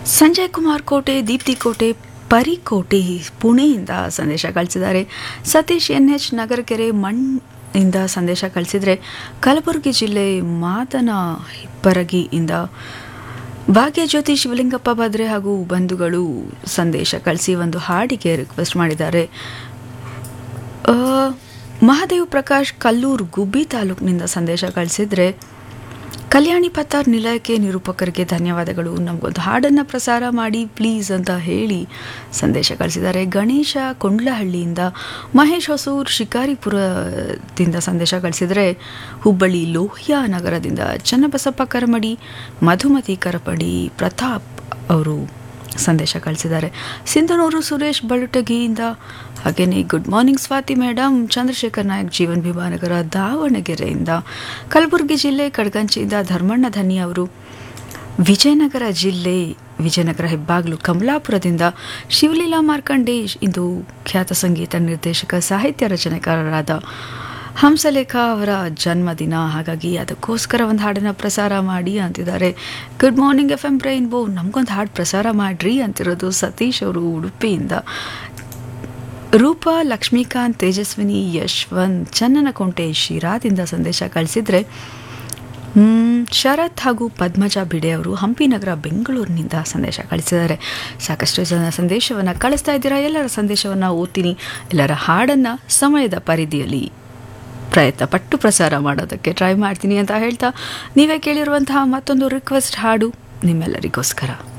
ಸಂಜಯ್ ಕುಮಾರ್ ಕೋಟೆ ದೀಪ್ತಿ ಕೋಟೆ ಪರಿಕೋಟೆ ಪುಣೆಯಿಂದ ಸಂದೇಶ ಕಳಿಸಿದ್ದಾರೆ ಸತೀಶ್ ಎನ್ ಎಚ್ ನಗರಕೆರೆ ಮಣ್ ಇಂದ ಸಂದೇಶ ಕಳಿಸಿದರೆ ಕಲಬುರಗಿ ಜಿಲ್ಲೆ ಮಾದನ ಹಿಪ್ಪರಗಿಯಿಂದ ಭಾಗ್ಯಜ್ಯೋತಿ ಶಿವಲಿಂಗಪ್ಪ ಭದ್ರೆ ಹಾಗೂ ಬಂಧುಗಳು ಸಂದೇಶ ಕಳಿಸಿ ಒಂದು ಹಾಡಿಗೆ ರಿಕ್ವೆಸ್ಟ್ ಮಾಡಿದ್ದಾರೆ ಆ, ಮಹಾದೇವ್ ಪ್ರಕಾಶ್ ಕಲ್ಲೂರು ಗುಬ್ಬಿ ತಾಲೂಕಿನಿಂದ ಸಂದೇಶ ಕಳಿಸಿದರೆ ಕಲ್ಯಾಣಿ ಪತ್ತಾರ್ ನಿಲಯಕ್ಕೆ ನಿರೂಪಕರಿಗೆ ಧನ್ಯವಾದಗಳು ನಮಗೊಂದು ಹಾಡನ್ನು ಪ್ರಸಾರ ಮಾಡಿ ಪ್ಲೀಸ್ ಅಂತ ಹೇಳಿ ಸಂದೇಶ ಕಳಿಸಿದ್ದಾರೆ ಗಣೇಶ ಕೊಂಡ್ಲಹಳ್ಳಿಯಿಂದ ಮಹೇಶ್ ಹೊಸೂರ್ ಶಿಕಾರಿಪುರದಿಂದ ಸಂದೇಶ ಕಳಿಸಿದರೆ ಹುಬ್ಬಳ್ಳಿ ಲೋಹಿಯಾ ನಗರದಿಂದ ಚನ್ನಬಸಪ್ಪ ಕರಮಡಿ ಮಧುಮತಿ ಕರಪಡಿ ಪ್ರತಾಪ್ ಅವರು ಸಂದೇಶ ಕಳಿಸಿದ್ದಾರೆ ಸಿಂಧನೂರು ಸುರೇಶ್ ಬಳುಟಗಿಯಿಂದ ಹಾಗೆಯೇ good morning Swathi madam Chandrashekhar Nayak Jeevan ವಿಮಾನಗರ ದಾವಣಗೆರೆಯಿಂದ ಕಲಬುರಗಿ ಜಿಲ್ಲೆ ಕಡ್ಗಂಚಿಯಿಂದ ಧರ್ಮಣ್ಣ ಧನಿ ಅವರು ವಿಜಯನಗರ ಜಿಲ್ಲೆ ವಿಜಯನಗರ ಹೆಬ್ಬಾಗ್ಲು ಕಮಲಾಪುರದಿಂದ ಶಿವಲೀಲಾ ಮಾರ್ಕಂಡೇಶ್ ಇಂದು ಖ್ಯಾತ ಸಂಗೀತ ನಿರ್ದೇಶಕ ಸಾಹಿತ್ಯ ರಚನೆಕಾರರಾದ ಹಂಸಲೇಖ ಅವರ ಜನ್ಮದಿನ ಹಾಗಾಗಿ ಅದಕ್ಕೋಸ್ಕರ ಒಂದು ಹಾಡನ್ನು ಪ್ರಸಾರ ಮಾಡಿ ಅಂತಿದ್ದಾರೆ ಗುಡ್ ಮಾರ್ನಿಂಗ್ ಎಫ್ ಎಂ ಬ್ರೈನ್ಬೋ ನಮಗೊಂದು ಹಾಡು ಪ್ರಸಾರ ಮಾಡ್ರಿ ಅಂತಿರೋದು ಸತೀಶ್ ಅವರು ಉಡುಪಿಯಿಂದ ರೂಪಾ ಲಕ್ಷ್ಮೀಕಾಂತ್ ತೇಜಸ್ವಿನಿ ಯಶ್ವಂತ್ ಚನ್ನನಕೊಂಟೆ ಶಿರಾದಿಂದ ಸಂದೇಶ ಕಳಿಸಿದರೆ ಮ್, ಶರತ್ ಹಾಗೂ ಪದ್ಮಜ ಬಿಡೆ ಅವರು ಹಂಪಿ ನಗರ ಬೆಂಗಳೂರಿನಿಂದ ಸಂದೇಶ ಕಳಿಸಿದ್ದಾರೆ ಸಾಕಷ್ಟು ಜನ ಸಂದೇಶವನ್ನು ಕಳಿಸ್ತಾ ಇದ್ದೀರಾ ಎಲ್ಲರ ಸಂದೇಶವನ್ನು ಓದ್ತೀನಿ ಎಲ್ಲರ ಹಾಡನ್ನು ಸಮಯದ ಪರಿಧಿಯಲ್ಲಿ ಪ್ರಯತ್ನ ಪಟ್ಟು ಪ್ರಸಾರ ಮಾಡೋದಕ್ಕೆ ಟ್ರೈ ಮಾಡ್ತೀನಿ ಅಂತ ಹೇಳ್ತಾ ನೀವೇ ಕೇಳಿರುವಂತಹ ಮತ್ತೊಂದು ರಿಕ್ವೆಸ್ಟ್ ಹಾಡು ನಿಮ್ಮೆಲ್ಲರಿಗೋಸ್ಕರ